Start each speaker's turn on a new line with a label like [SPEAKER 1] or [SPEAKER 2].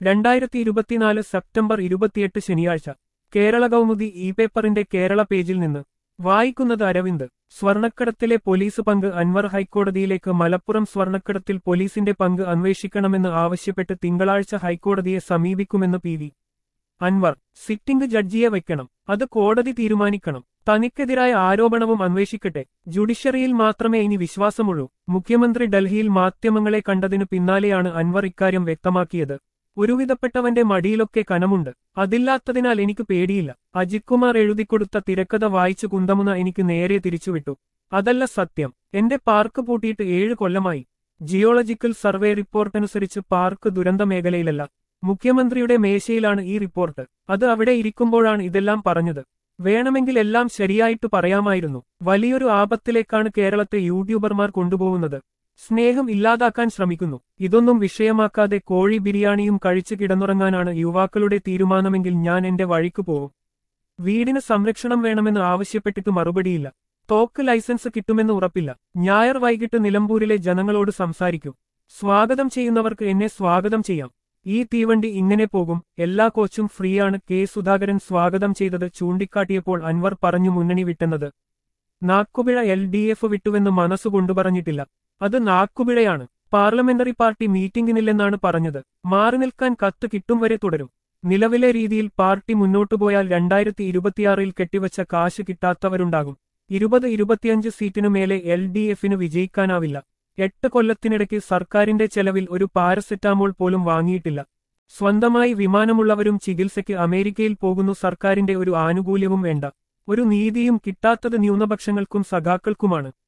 [SPEAKER 1] രണ്ടായിരത്തി ഇരുപത്തിനാല് സെപ്റ്റംബർ ഇരുപത്തിയെട്ട് ശനിയാഴ്ച കേരള കൗമുദി ഇ പേപ്പറിന്റെ കേരള പേജിൽ നിന്ന് വായിക്കുന്നത് അരവിന്ദ് സ്വർണക്കടത്തിലെ പോലീസ് പങ്ക് അൻവർ ഹൈക്കോടതിയിലേക്ക് മലപ്പുറം സ്വർണക്കടത്തിൽ പോലീസിന്റെ പങ്ക് അന്വേഷിക്കണമെന്ന് ആവശ്യപ്പെട്ട് തിങ്കളാഴ്ച ഹൈക്കോടതിയെ സമീപിക്കുമെന്ന് പി വി അൻവർ സിറ്റിംഗ് ജഡ്ജിയെ വയ്ക്കണം അത് കോടതി തീരുമാനിക്കണം തനിക്കെതിരായ ആരോപണവും അന്വേഷിക്കട്ടെ ജുഡീഷ്യറിയിൽ മാത്രമേ ഇനി വിശ്വാസമുള്ളൂ മുഖ്യമന്ത്രി ഡൽഹിയിൽ മാധ്യമങ്ങളെ കണ്ടതിനു പിന്നാലെയാണ് അൻവർ ഇക്കാര്യം വ്യക്തമാക്കിയത് ഒരുവിധപ്പെട്ടവന്റെ മടിയിലൊക്കെ കനമുണ്ട് അതില്ലാത്തതിനാൽ എനിക്ക് പേടിയില്ല അജിത് കുമാർ എഴുതിക്കൊടുത്ത തിരക്കഥ വായിച്ചു കുന്തമുന എനിക്ക് നേരെ തിരിച്ചുവിട്ടു അതല്ല സത്യം എന്റെ പാർക്ക് പൂട്ടിയിട്ട് ഏഴ് കൊല്ലമായി ജിയോളജിക്കൽ സർവേ റിപ്പോർട്ടനുസരിച്ച് പാർക്ക് ദുരന്ത മേഖലയിലല്ല മുഖ്യമന്ത്രിയുടെ മേശയിലാണ് ഈ റിപ്പോർട്ട് അത് അവിടെ ഇരിക്കുമ്പോഴാണ് ഇതെല്ലാം പറഞ്ഞത് വേണമെങ്കിൽ എല്ലാം ശരിയായിട്ട് പറയാമായിരുന്നു വലിയൊരു ആപത്തിലേക്കാണ് കേരളത്തെ യൂട്യൂബർമാർ കൊണ്ടുപോകുന്നത് സ്നേഹം ഇല്ലാതാക്കാൻ ശ്രമിക്കുന്നു ഇതൊന്നും വിഷയമാക്കാതെ കോഴി ബിരിയാണിയും കഴിച്ചു കിടന്നുറങ്ങാനാണ് യുവാക്കളുടെ തീരുമാനമെങ്കിൽ ഞാൻ എന്റെ വഴിക്ക് പോകും വീടിന് സംരക്ഷണം വേണമെന്ന് ആവശ്യപ്പെട്ടിട്ട് മറുപടിയില്ല തോക്ക് ലൈസൻസ് കിട്ടുമെന്ന് ഉറപ്പില്ല ഞായർ വൈകിട്ട് നിലമ്പൂരിലെ ജനങ്ങളോട് സംസാരിക്കും സ്വാഗതം ചെയ്യുന്നവർക്ക് എന്നെ സ്വാഗതം ചെയ്യാം ഈ തീവണ്ടി ഇങ്ങനെ പോകും എല്ലാ കോച്ചും ഫ്രീയാണ് കെ സുധാകരൻ സ്വാഗതം ചെയ്തത് ചൂണ്ടിക്കാട്ടിയപ്പോൾ അൻവർ പറഞ്ഞു മുന്നണി വിട്ടെന്നത് നാക്കുപിഴ എൽ ഡി എഫ് വിട്ടുവെന്ന് മനസ്സുകൊണ്ടു പറഞ്ഞിട്ടില്ല അത് നാക്കുപിഴയാണ് പാർലമെന്ററി പാർട്ടി മീറ്റിംഗിനില്ലെന്നാണ് പറഞ്ഞത് മാറി നിൽക്കാൻ കത്ത് കിട്ടും വരെ തുടരും നിലവിലെ രീതിയിൽ പാർട്ടി മുന്നോട്ടുപോയാൽ രണ്ടായിരത്തി ഇരുപത്തിയാറിൽ കെട്ടിവച്ച കാശ് കിട്ടാത്തവരുണ്ടാകും ഇരുപത് ഇരുപത്തിയഞ്ച് സീറ്റിനു മേലെ എൽ ഡി എഫിന് വിജയിക്കാനാവില്ല എട്ട് കൊല്ലത്തിനിടയ്ക്ക് സർക്കാരിന്റെ ചെലവിൽ ഒരു പാരസെറ്റാമോൾ പോലും വാങ്ങിയിട്ടില്ല സ്വന്തമായി വിമാനമുള്ളവരും ചികിത്സയ്ക്ക് അമേരിക്കയിൽ പോകുന്നു സർക്കാരിന്റെ ഒരു ആനുകൂല്യവും വേണ്ട ഒരു നീതിയും കിട്ടാത്തത് ന്യൂനപക്ഷങ്ങൾക്കും സഖാക്കൾക്കുമാണ്